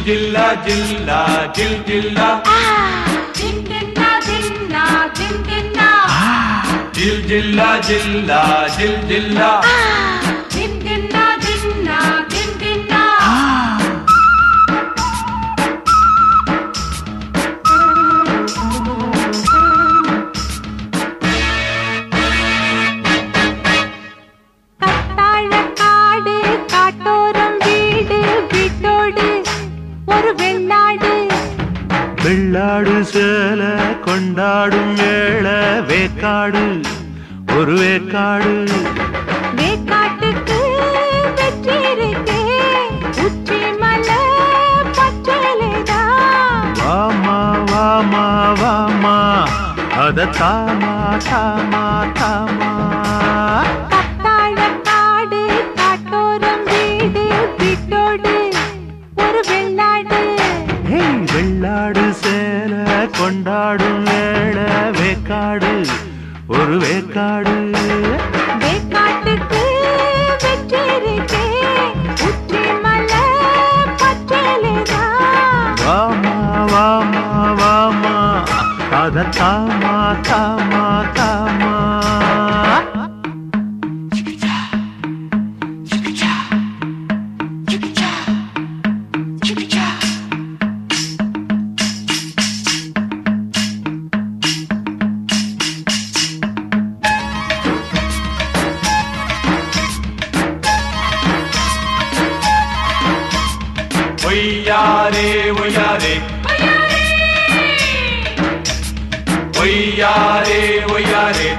ஜில்லா ஜில்லா ஜில் ஜில்லா தின்னா தின்னா தின் தின்னா ஜில் ஜில்லா ஜில்லா ஜில் ஜில்லா தின் தின்னா தின்னா தின் தின்னா கத்தாழ காடு காட்டோரம் வீடு வீட்டோடு ஒரு வெள்ளாடு வெள்ளாடு சேல கொண்டாடும் வேள வேக்காடு ஒரு வேக்காடு வேக்காட்டுக்கு வெற்றிருக்கே உச்சி மலை பச்சலைதான் வாமா வாமா வாமா அத தாமா தாமா தாமா கத்தாழ காடு காட்டோரம் வீடு வீட்டோடு ஒரு வெள்ளாடு ஏய், வெள்ளாடு சேல கொண்டாடும் வேள வேக்காடு ஒரு வேக்காடு வேக்காட்டுக்கு வெற்றிருக்கே உச்சி மலை பச்சலைதான் வாமா வாமா வாமா அத தாமா தாமா தாமா ஒய்யாரே ஒய்யாரே ஒய்யாரே ஒய்யாரே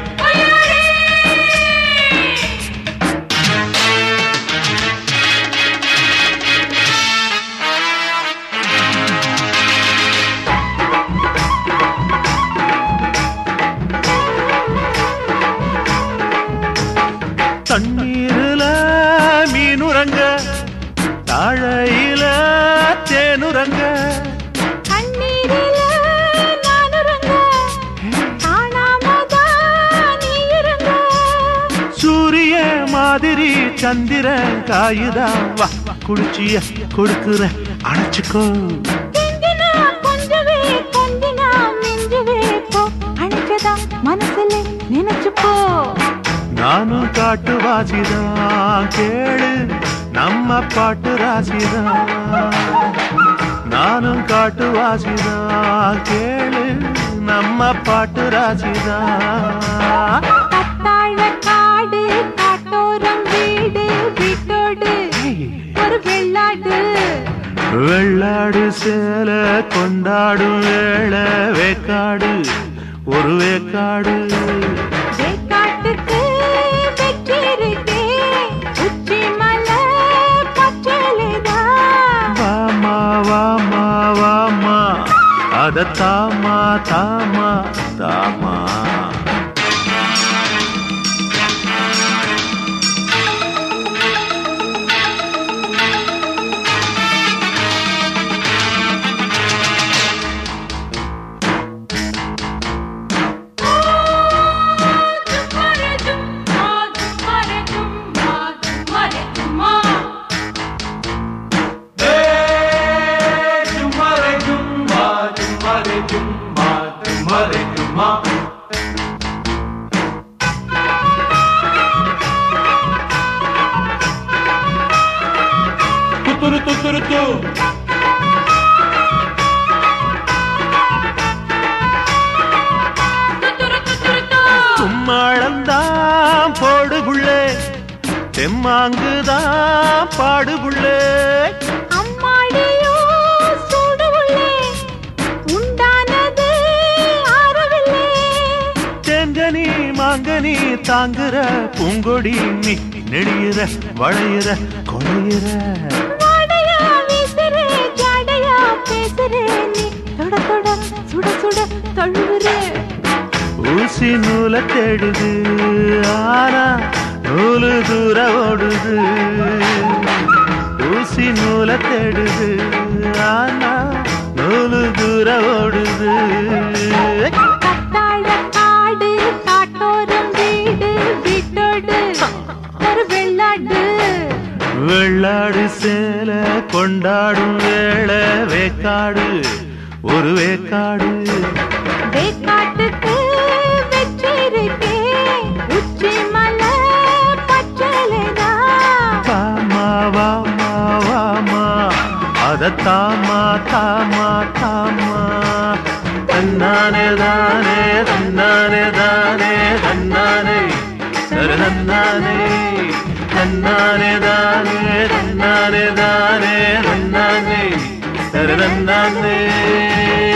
தண்ணீருல மீனுறங்க தாழையில தேனுறங்க கண்ணீரில நானுறங்க காணாமதான் நீ இருங்க சூரிய மாதிரி சந்திரன் காயுதான் வா குளிச்சிய கொடுக்குற அணைச்சுக்கோ திண்டினா கொஞ்சவே கொஞ்சினா மிஞ்சவே போ அழைச்சதா மனசுல நினைச்சு போ நானும் காட்டு வாசிதான் கேளு நம்ம பாட்டு ராசிதான் நானும் காட்டு வாசிதான் கேளு நம்ம பாட்டு ராசிதான் கத்தாழ காடு காட்டோரம் வீடு வீட்டோடு ஒரு வெள்ளாடு வெள்ளாடு சேல கொண்டாடும் வேள வேக்காடு ஒரு வேக்காடு வேக்காட்டுக்கு வெற்றிருக்கே உச்சி மலை பச்சலைதான் வாமா வாமா வாமா அத தாமா தாமா தாமா ஏ ஜும்மாரே ஜும்மா ஜும்மாரே ஜும்மா ஜும்மாரே ஜும்மா துத்துரு துத்துரு து கும்மாளந்தான் போடுகுள்ளே தெம்மாங்குதான் பாடுகுள்ளே அம்மாடியோ சூடு உள்ளே உண்டானது ஆறவில்லை தேங்கனி மாங்கனி தாங்குற பூங்கொடி நீ நெளியிற வளையிற கொலையிற வாடையா வீசுறே ஜாடையா பேசுறே நீ தொட தொட சுட சுட தழுவுற ஊசி நூலை தேடுது ஆனா நூலு தூர ஓடுது ஊசி நூலை தேடுது ஆனா நூலு தூர ஓடுது கத்தாழ காடு காட்டோரம் வீடு வீட்டோடு ஒரு வெள்ளாடு வெள்ளாடு சேல கொண்டாடும் வேளை வேக்காடு ஒரு வேக்காடு வேக்காட்டுக்கு வெற்றிருக்கேன் உச்சி மலை பச்சலைதா வாமா வாமா வாமா அத தாமா தாமா தாமா தன்னானே தானே தன்னானே தானே தன்னானே சர தன்னானே தன்னானே தானே தன்னானே தானே தன்னானே சர தன்னானே